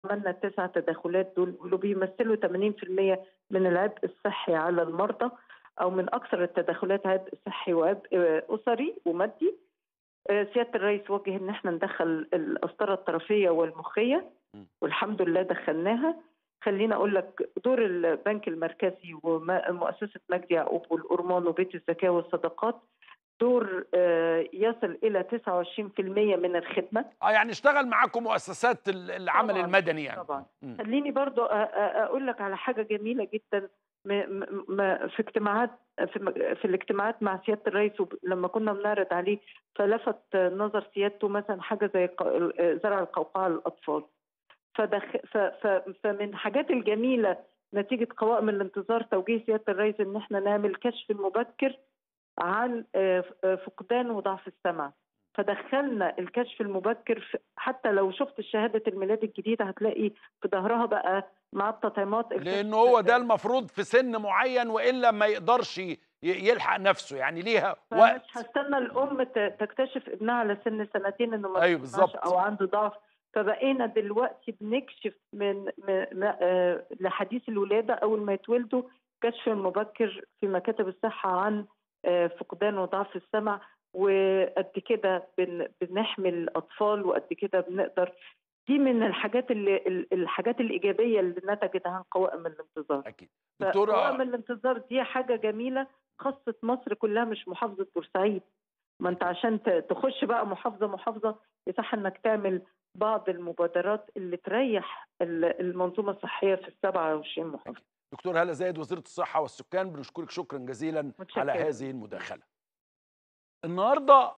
عملنا التسع تدخلات دول واللي بيمثلوا 80% من العبء الصحي على المرضى او من اكثر التدخلات عبء صحي وعبء آه، اسري ومادي آه، سياده الرئيس وجه ان احنا ندخل القسطره الطرفيه والمخيه م. والحمد لله دخلناها خليني اقول لك دور البنك المركزي ومؤسسه مجدي يعقوب والأورمان وبيت الزكاه والصدقات دور آه، يصل الى 29% من الخدمه اه يعني اشتغل معاكم مؤسسات ال- العمل طبعاً، المدني يعني طبعا مم. خليني برضو أ- أ- اقول لك على حاجه جميله جدا م- م- م- في اجتماعات في, م- في الاجتماعات مع سياده الرئيس وب- لما كنا بنعرض عليه فلفت نظر سيادته مثلا حاجه زي ق- زرع القوقعه للاطفال فدخ ف ف فمن الحاجات الجميله نتيجه قوائم الانتظار توجيه سياده الرئيس ان احنا نعمل كشف مبكر عن آه، آه، فقدان وضعف السمع فدخلنا الكشف المبكر في- حتى لو شفت شهاده الميلاد الجديده هتلاقي في ظهرها بقى مع التطعيمات الكشف لان هو ده المفروض في سن معين والا ما يقدرش ي- يلحق نفسه يعني ليها وقت فمش هستنى الام ت- تكتشف ابنها على سن سنتين انه ما أيوة بيسمعش بالظبط. او عنده ضعف فبقينا دلوقتي بنكشف من, من من- آه، لحديث الولاده اول ما يتولدوا كشف مبكر في مكاتب الصحه عن آه، فقدان وضعف السمع وقد كده بن- بنحمي الاطفال وقد كده بنقدر دي من الحاجات اللي ال- الحاجات الايجابيه اللي نتجت عن قوائم الانتظار اكيد قوائم دكتوره الانتظار دي حاجه جميله خاصه مصر كلها مش محافظه بورسعيد ما انت عشان ت- تخش بقى محافظه محافظه يصح انك تعمل بعض المبادرات اللي تريح ال- المنظومه الصحيه في ال 27 محافظه دكتور هلا زايد وزيره الصحه والسكان بنشكرك شكرا جزيلا على متشكرة. هذه المداخله النهارده